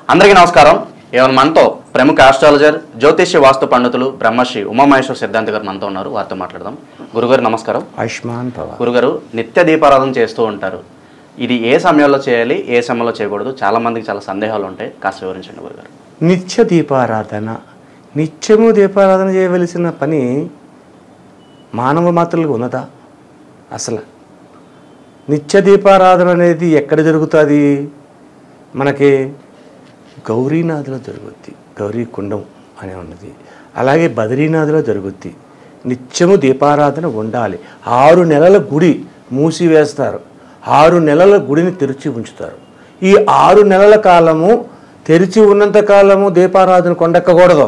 అందరికీ నమస్కారం ఏమైనా మనతో ప్రముఖ ఆస్ట్రాలజర్ జ్యోతిష్య వాస్తు పండితులు బ్రహ్మశ్రీ ఉమామహేశ్వర సిద్ధాంతి గారు మనతో ఉన్నారు వారితో మాట్లాడదాం గురుగారు నమస్కారం ఆయుష్మాన్ భవ గురుగారు నిత్య దీపారాధన చేస్తూ ఉంటారు ఇది ఏ సమయంలో చేయాలి ఏ సమయంలో చేయకూడదు చాలా మందికి చాలా సందేహాలు ఉంటాయి కాస్త వివరించండి గురుగారు నిత్య దీపారాధన నిత్యము దీపారాధన చేయవలసిన పని మానవ మాత్రలకు ఉన్నదా అసలు నిత్య దీపారాధన అనేది ఎక్కడ జరుగుతుంది మనకి గౌరీనాథులో జరుగుద్ది గౌరీ కుండం అని ఉన్నది అలాగే బద్రీనాథులో జరుగుద్ది నిత్యము దీపారాధన ఉండాలి ఆరు నెలల గుడి మూసివేస్తారు ఆరు నెలల గుడిని తెరిచి ఉంచుతారు ఈ ఆరు నెలల కాలము తెరిచి ఉన్నంత కాలము దీపారాధన కొండెక్కకూడదు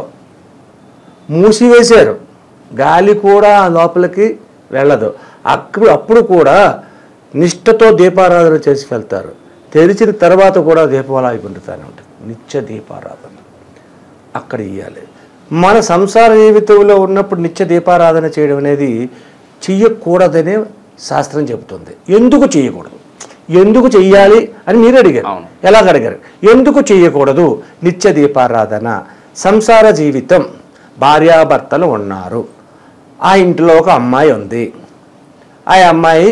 మూసివేశారు గాలి కూడా ఆ లోపలికి వెళ్ళదు అప్పుడు అప్పుడు కూడా నిష్ఠతో దీపారాధన చేసి వెళ్తారు తెరిచిన తర్వాత కూడా దీపాలు పొందుతూనే ఉంటుంది నిత్య దీపారాధన అక్కడ ఇవ్వాలి మన సంసార జీవితంలో ఉన్నప్పుడు నిత్య దీపారాధన చేయడం అనేది చెయ్యకూడదనే శాస్త్రం చెబుతుంది ఎందుకు చేయకూడదు ఎందుకు చెయ్యాలి అని మీరు అడిగారు అవును. ఎలాగ అడిగారు ఎందుకు చేయకూడదు నిత్య దీపారాధన సంసార జీవితం భార్యాభర్తలు ఉన్నారు ఆ ఇంట్లో ఒక అమ్మాయి ఉంది ఆ అమ్మాయి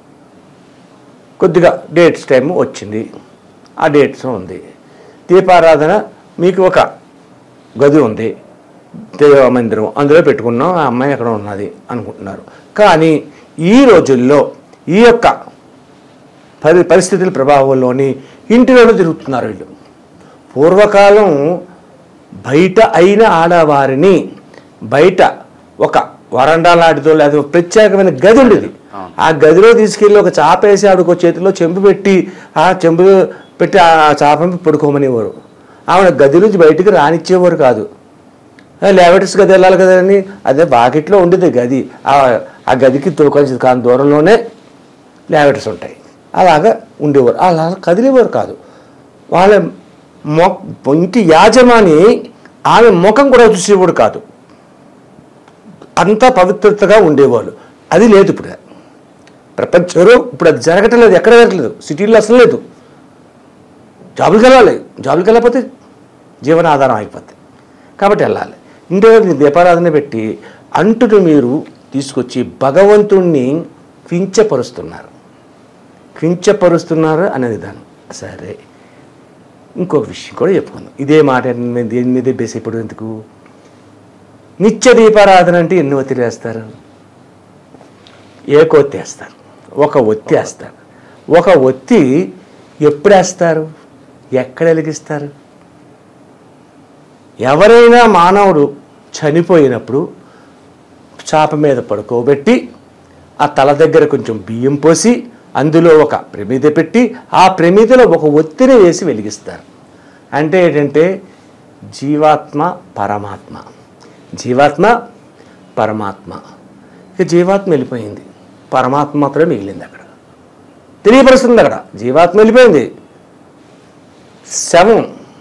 కొద్దిగా డేట్స్ టైం వచ్చింది ఆ డేట్స్ ఉంది దీపారాధన మీకు ఒక గది ఉంది దేవ మందిరం అందులో పెట్టుకున్నాం ఆ అమ్మాయి అక్కడ ఉన్నది అనుకుంటున్నారు కానీ ఈ రోజుల్లో ఈ యొక్క పరి పరిస్థితుల ప్రభావంలోని ఇంటిలోనే తిరుగుతున్నారు వీళ్ళు పూర్వకాలం బయట అయిన ఆడవారిని బయట ఒక వరండా లాంటిదో లేదా ఒక ప్రత్యేకమైన గది ఉండేది ఆ గదిలో తీసుకెళ్ళి ఒక చాప వేసి ఆవిడకు ఒక చేతిలో చెంబు పెట్టి ఆ చెంబు పెట్టి ఆ చాపని పడుకోమనేవారు ఆవిడ గది నుంచి బయటికి రానిచ్చేవారు కాదు లేవటర్స్ గది వెళ్ళాలి కదా అని అదే బాకెట్లో ఉండేది గది ఆ- ఆ గదికి తో- కొంచెం కాని దూరంలోనే లేవటర్స్ ఉంటాయి అలాగా ఉండేవారు అలా కదిలేవారు కాదు వాళ్ళ మొ ఇంటి యాజమాని ఆమె ముఖం కూడా చూసేవాడు కాదు అంత పవిత్రతగా ఉండేవాళ్ళు అది లేదు ఇప్పుడు ప్రపంచంలో ఇప్పుడు అది జరగటం లేదు ఎక్కడ జరగట్లేదు సిటీలో అసలు లేదు జాబులకి వెళ్ళాలి జాబులకి వెళ్ళకపోతే జీవనాధారం అయిపోద్ది కాబట్టి వెళ్ళాలి ఇంటి దగ్గర దీపారాధన పెట్టి అంటును మీరు తీసుకొచ్చి భగవంతుణ్ణి కించపరుస్తున్నారు కించపరుస్తున్నారు అనే విధానం సరే ఇంకొక విషయం కూడా చెప్పుకుందాం ఇదే మాట నేను దేని మీదే బేస్ ఇప్పుడు ఎందుకు నిత్య దీపారాధన అంటే ఎన్ని ఒత్తిడి వేస్తారు ఏకొత్తి వేస్తారు ఒక ఒత్తి వేస్తారు ఒక ఒత్తి ఎప్పుడు వేస్తారు ఎక్కడ వెలిగిస్తారు ఎవరైనా మానవుడు చనిపోయినప్పుడు చాప మీద పడుకోబెట్టి ఆ తల దగ్గర కొంచెం బియ్యం పోసి అందులో ఒక ప్రమిద పెట్టి ఆ ప్రమిదలో ఒక ఒత్తిడి వేసి వెలిగిస్తారు అంటే ఏంటంటే జీవాత్మ పరమాత్మ జీవాత్మ పరమాత్మ ఇక జీవాత్మ వెళ్ళిపోయింది పరమాత్మ మాత్రమే మిగిలింది అక్కడ తెలియపరుస్తుంది అక్కడ జీవాత్మ వెళ్ళిపోయింది శవం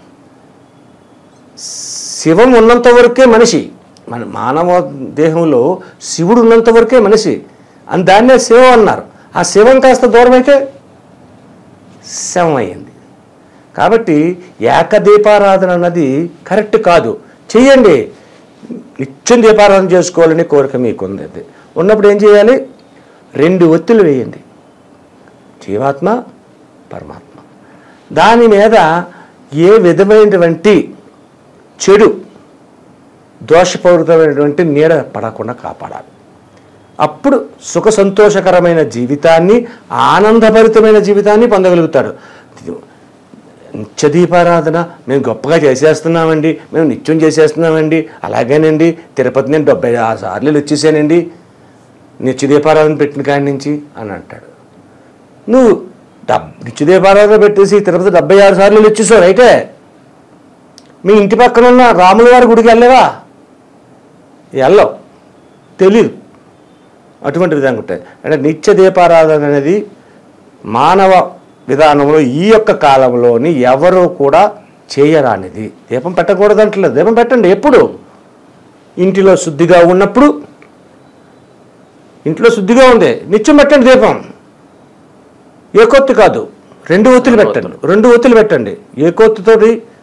శివం ఉన్నంత వరకే మనిషి మన మానవ దేహంలో శివుడు ఉన్నంత వరకే మనిషి అని దాన్నే శివం అన్నారు ఆ శివం కాస్త దూరం అయితే శవం అయ్యింది కాబట్టి ఏకదీపారాధన అన్నది కరెక్ట్ కాదు చెయ్యండి నిత్యం దీపారాధన చేసుకోవాలని కోరిక మీకు ఉంది అది ఉన్నప్పుడు ఏం చేయాలి రెండు ఒత్తులు వేయండి జీవాత్మ పరమాత్మ దాని మీద ఏ విధమైనటువంటి చెడు దోషపూరితమైనటువంటి నీడ పడకుండా కాపాడాలి అప్పుడు సుఖ సంతోషకరమైన జీవితాన్ని ఆనందభరితమైన జీవితాన్ని పొందగలుగుతాడు నిత్య దీపారాధన మేము గొప్పగా చేసేస్తున్నామండి మేము నిత్యం చేసేస్తున్నామండి అలాగేనండి తిరుపతి నేను డెబ్బై ఆరు సార్లు వచ్చేసానండి నిత్య దీపారాధన పెట్టిన కాడి నుంచి అని అంటాడు నువ్వు డబ్ నిత్య దీపారాధన పెట్టేసి తిరుపతి డెబ్బై ఆరు సార్లు వచ్చేసావు అయితే మీ ఇంటి పక్కన ఉన్న రాముల వారి గుడికి వెళ్ళలేవా వెళ్ళవు తెలీదు అటువంటి విధంగా ఉంటాయి అంటే నిత్య దీపారాధన అనేది మానవ విధానంలో ఈ యొక్క కాలంలోని ఎవరు కూడా చేయరానిది దీపం పెట్టకూడదు అంటలేదు దీపం పెట్టండి ఎప్పుడు ఇంటిలో శుద్ధిగా ఉన్నప్పుడు ఇంట్లో శుద్ధిగా ఉంది నిత్యం పెట్టండి దీపం ఏ కొత్తి కాదు రెండు ఒత్తులు పెట్టండి రెండు ఒత్తులు పెట్టండి ఏ కొత్తితోటి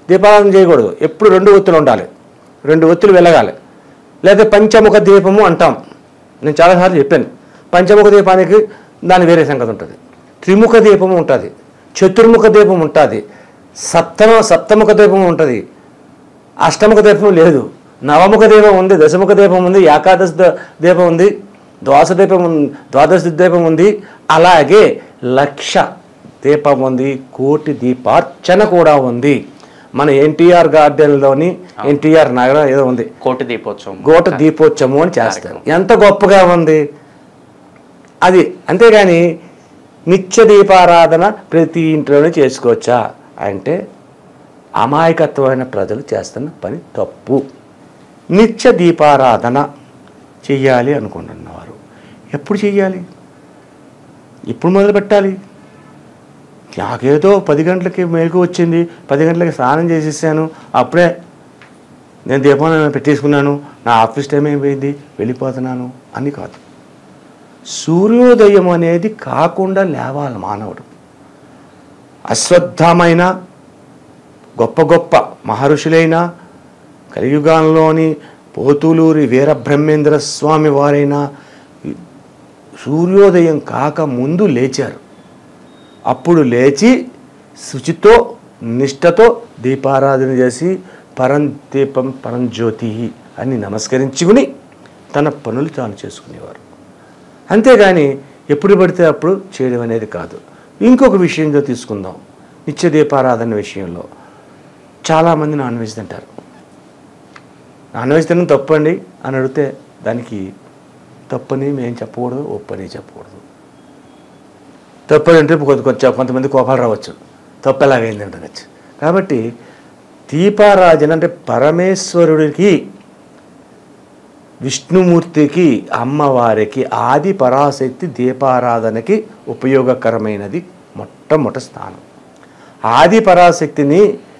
దీపారాధన చేయకూడదు ఎప్పుడు రెండు ఒత్తులు ఉండాలి రెండు ఒత్తులు వెలగాలి లేదా పంచముఖ దీపము అంటాం నేను చాలాసార్లు చెప్పాను పంచముఖ దీపానికి దాని వేరే సంగతి ఉంటుంది త్రిముఖ దీపము ఉంటుంది చతుర్ముఖ దీపం ఉంటుంది సప్తమ సప్తముఖ దీపం ఉంటుంది అష్టముఖ దీపం లేదు నవముఖ దీపం ఉంది దశముఖ దీపం ఉంది ఏకాదశ ద- దీపం ఉంది ద్వాదశ దీపం ఉంది ద్వాదశ దీపం ఉంది అలాగే లక్ష దీపం ఉంది కోటి దీపార్చన కూడా ఉంది మన ఎన్టీఆర్ గార్డెన్లోని ఎన్టీఆర్ నగరం ఏదో ఉంది కోటి దీపోత్సవం గోట దీపోత్సవం అని చేస్తారు ఎంత గొప్పగా ఉంది అది అంతేగాని నిత్య దీపారాధన ప్రతి ఇంట్లోనే చేసుకోవచ్చా అంటే అమాయకత్వమైన ప్రజలు చేస్తున్న పని తప్పు నిత్య దీపారాధన చెయ్యాలి అనుకుంటున్నవారు ఎప్పుడు చెయ్యాలి ఇప్పుడు మొదలు పెట్టాలి నాకేదో పది గంటలకి మేలుకు వచ్చింది పది గంటలకి స్నానం చేసేసాను అప్పుడే నేను దీపం పెట్టేసుకున్నాను నా ఆఫీస్ టైం అయిపోయింది వెళ్ళిపోతున్నాను అని కాదు సూర్యోదయం అనేది కాకుండా లేవాలి మానవుడు అశ్వత్థమైన గొప్ప గొప్ప మహర్షులైన కలియుగంలోని పోతులూరి వీరబ్రహ్మేంద్ర స్వామి వారైనా సూర్యోదయం కాక ముందు లేచారు అప్పుడు లేచి శుచితో నిష్టతో దీపారాధన చేసి పరం దీపం పరం జ్యోతి అని నమస్కరించుకుని తన పనులు తాను చేసుకునేవారు అంతేగాని ఎప్పుడు పడితే అప్పుడు చేయడం అనేది కాదు ఇంకొక విషయంలో తీసుకుందాం నిత్య దీపారాధన విషయంలో చాలామంది నాన్ వెజ్ తింటారు నాన్ వెజ్ తినడం తప్పండి అని అడిగితే దానికి తప్పని మేము చెప్పకూడదు ఒప్పని చెప్పకూడదు తప్పని అంటే కొంత కొంచెం కొంతమంది కోపాలు రావచ్చు తప్పు ఎలాగైంది అంటవచ్చు కాబట్టి దీపారాజన అంటే పరమేశ్వరుడికి విష్ణుమూర్తికి అమ్మవారికి ఆది పరాశక్తి దీపారాధనకి ఉపయోగకరమైనది మొట్టమొదటి స్థానం ఆది పరాశక్తిని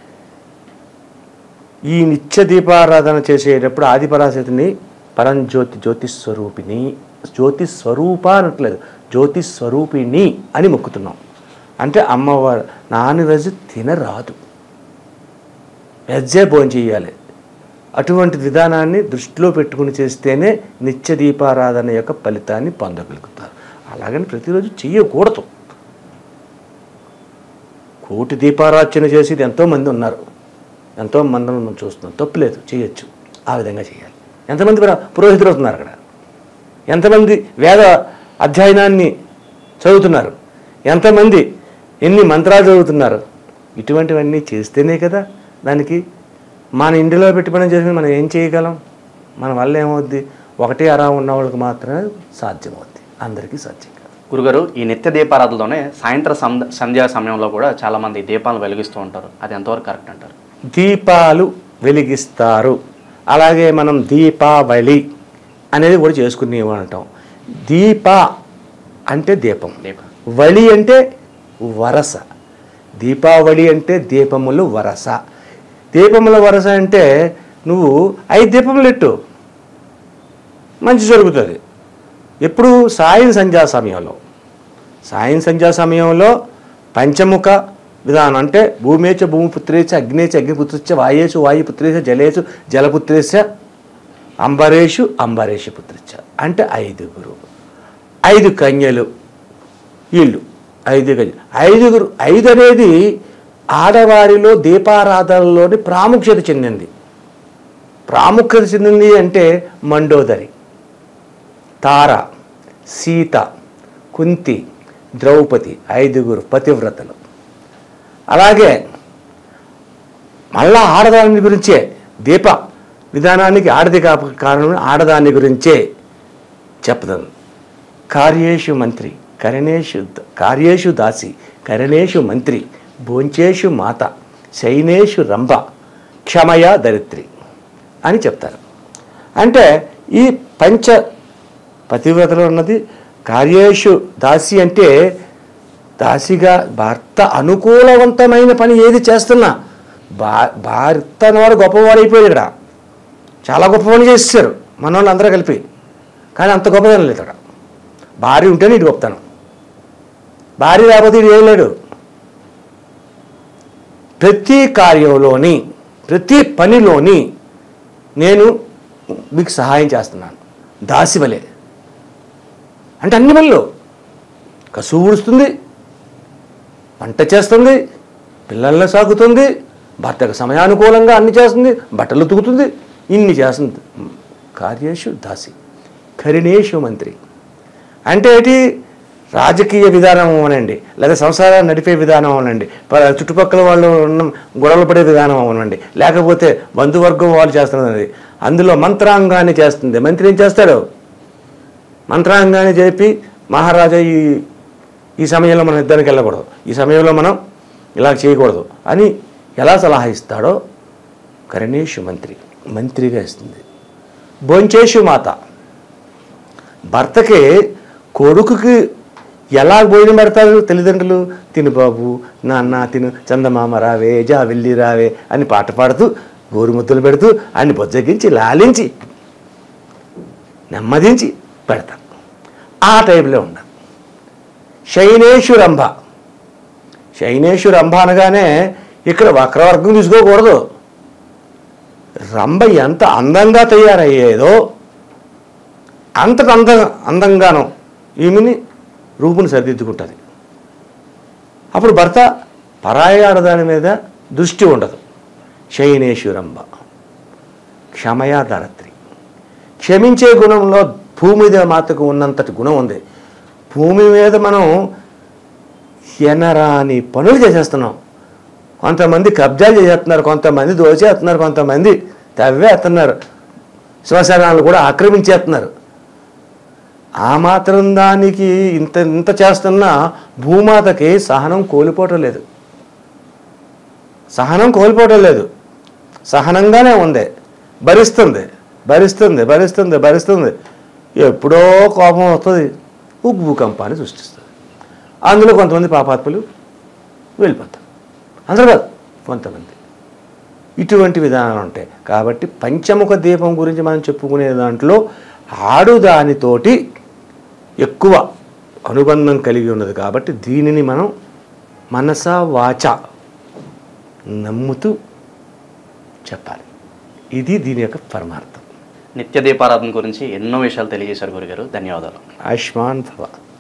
ఈ నిత్య దీపారాధన చేసేటప్పుడు ఆది పరాశక్తిని పరంజ్యోతి జ్యోతి స్వరూపిణి జ్యోతి స్వరూప అనట్లేదు జ్యోతి స్వరూపిణి అని మొక్కుతున్నాం అంటే అమ్మవారు నాన్ వెజ్ తినరాదు వెజ్జే భోజనం చేయాలి అటువంటి విధానాన్ని దృష్టిలో పెట్టుకుని చేస్తేనే నిత్య దీపారాధన యొక్క ఫలితాన్ని పొందగలుగుతారు అలాగని ప్రతిరోజు చేయకూడదు కోటి దీపారాధన చేసేది ఎంతోమంది ఉన్నారు ఎంతో మంది మనం చూస్తున్నాం తప్పులేదు చేయొచ్చు ఆ విధంగా చేయాలి ఎంతమంది పుర- పురోహితులు అవుతున్నారు అక్కడ ఎంతమంది వేద అధ్యయనాన్ని చదువుతున్నారు ఎంతమంది ఎన్ని మంత్రాలు చదువుతున్నారు ఇటువంటివన్నీ చేస్తేనే కదా దానికి మన ఇంటిలో పెట్టి పని చేసి మనం ఏం చేయగలం మన వల్ల ఏమవుద్ది ఒకటి అరా ఉన్న వాళ్ళకి మాత్రమే సాధ్యమవుద్ది అందరికీ సాధ్యం కాదు గురుగారు ఈ నిత్య దీపారాధనలోనే సాయంత్రం సంద- సంధ్యా సమయంలో కూడా చాలా మంది దీపాలను వెలిగిస్తూ ఉంటారు అది ఎంతవరకు కరెక్ట్ అంటారు దీపాలు వెలిగిస్తారు అలాగే మనం దీపావళి అనేది కూడా చేసుకుని అంటాం దీప అంటే దీపం దీపం వళి అంటే వరస దీపావళి అంటే దీపములు వరస దీపముల వరస అంటే నువ్వు ఐదు దీపములు ఎట్టు మంచి జరుగుతుంది ఎప్పుడు సాయం సంధ్యా సమయంలో సాయం సంధ్యా సమయంలో పంచముఖ విధానం అంటే భూమేచ భూమిపుత్రేచ అగ్నేచ అగ్నిపుత్రచ వాయేషు వాయుపుత్రేచ జలేషు జలపుత్రేచ అంబరేషు అంబరేషు పుత్రచ అంటే ఐదుగురు ఐదు కన్యలు వీళ్ళు ఐదు కన్యలు ఐదుగురు ఐదు అనేది ఆడవారిలో దీపారాధనలోని ప్రాముఖ్యత చెందింది ప్రాముఖ్యత చెందింది అంటే మండోదరి తార సీత కుంతి ద్రౌపది ఐదుగురు పతివ్రతలు అలాగే మళ్ళా ఆడదాని గురించే దీప విధానానికి ఆడది కాప కారణం ఆడదాని గురించే చెప్తాను కార్యేషు మంత్రి కరణేషు ద- కార్యేషు దాసి కరణేషు మంత్రి భోంచేషు మాత శైనేషు రంభ క్షమయ దరిత్రి అని చెప్తారు అంటే ఈ పంచ పతివ్రతలో ఉన్నది కార్యేషు దాసి అంటే దాసిగా భర్త అనుకూలవంతమైన పని ఏది చేస్తున్నా భా భర్త అనేవాడు గొప్పవాడు అయిపోయాడు ఇక్కడ చాలా గొప్ప పని చేసేసారు మన వాళ్ళు అందరూ కలిపి కానీ అంత గొప్పదనం లేదు ఇక్కడ భార్య ఉంటేనే ఇటు గొప్పతనం భార్య లేకపోతే ఇటు ఏం లేడు ప్రతి కార్యంలోని ప్రతి పనిలోని నేను మీకు సహాయం చేస్తున్నాను దాసివలే అంటే అన్ని పనులు కసువు ఊడుస్తుంది వంట చేస్తుంది పిల్లల్ని సాగుతుంది భర్తకు సమయానుకూలంగా అన్ని చేస్తుంది బట్టలు ఉతుకుతుంది ఇన్ని చేస్తుంది కార్యేషు దాసి కరిణేషు మంత్రి అంటే ఏంటి రాజకీయ విధానం అవనండి లేదా సంసారాన్ని నడిపే విధానం అవనండి ప- చుట్టుపక్కల వాళ్ళు ఉన్న గొడవలు పడే విధానం అవనండి లేకపోతే బంధువర్గం వాళ్ళు చేస్తున్నది అందులో మంత్రాంగాన్ని చేస్తుంది మంత్రి ఏం చేస్తాడు మంత్రాంగాన్ని చెప్పి మహారాజా ఈ ఈ సమయంలో మనం ఇద్దరికి వెళ్ళకూడదు ఈ సమయంలో మనం ఇలా చేయకూడదు అని ఎలా సలహా ఇస్తాడో కరణేషు మంత్రి మంత్రిగా ఇస్తుంది బొంచేషు మాత భర్తకి కొడుకుకి ఎలా భోజనం పెడతారు తల్లిదండ్రులు తిను బాబు నాన్న తిను చందమామ రావే జా వెళ్ళి రావే అని పాట పాడుతూ గోరుముద్దలు పెడుతూ అన్ని బొజ్జగించి లాలించి నెమ్మదించి పెడతారు ఆ టైంలో ఉండాలి శైనేషు రంభ శైనేషు రంభ అనగానే ఇక్కడ వక్రవర్గం తీసుకోకూడదు రంభ ఎంత అందంగా తయారయ్యేదో అంతట అంద అందంగాను ఈమెని రూపుని సరిదిద్దుకుంటుంది అప్పుడు భర్త పరాయి ఆడదాని మీద దృష్టి ఉండదు శయనేశ్వరంబ క్షమయా ధరత్రి క్షమించే గుణంలో భూమి మీద మాతకు ఉన్నంతటి గుణం ఉంది భూమి మీద మనం ఎనరాని పనులు చేసేస్తున్నాం కొంతమంది కబ్జాలు చేసేస్తున్నారు కొంతమంది దోచేస్తున్నారు కొంతమంది తవ్వేస్తున్నారు శ్మశానాలు కూడా ఆక్రమించేస్తున్నారు ఆ మాత్రం దానికి ఇంత ఇంత చేస్తున్నా భూమాతకి సహనం కోల్పోవటం లేదు సహనం కోల్పోవటం లేదు సహనంగానే ఉంది భరిస్తుంది భరిస్తుంది భరిస్తుంది భరిస్తుంది ఎప్పుడో కోపం వస్తుంది ఉగ్గు భూకంపాన్ని సృష్టిస్తుంది అందులో కొంతమంది పాపాత్ములు వెళ్ళిపోతారు అందరూ కాదు కొంతమంది ఇటువంటి విధానాలు ఉంటాయి కాబట్టి పంచముఖ దీపం గురించి మనం చెప్పుకునే దాంట్లో ఆడుదానితోటి ఎక్కువ అనుబంధం కలిగి ఉన్నది కాబట్టి దీనిని మనం మనస వాచ నమ్ముతూ చెప్పాలి ఇది దీని యొక్క పరమార్థం నిత్య దీపారాధన గురించి ఎన్నో విషయాలు తెలియజేశారు గురుగారు ధన్యవాదాలు ఆయుష్మాన్ భవ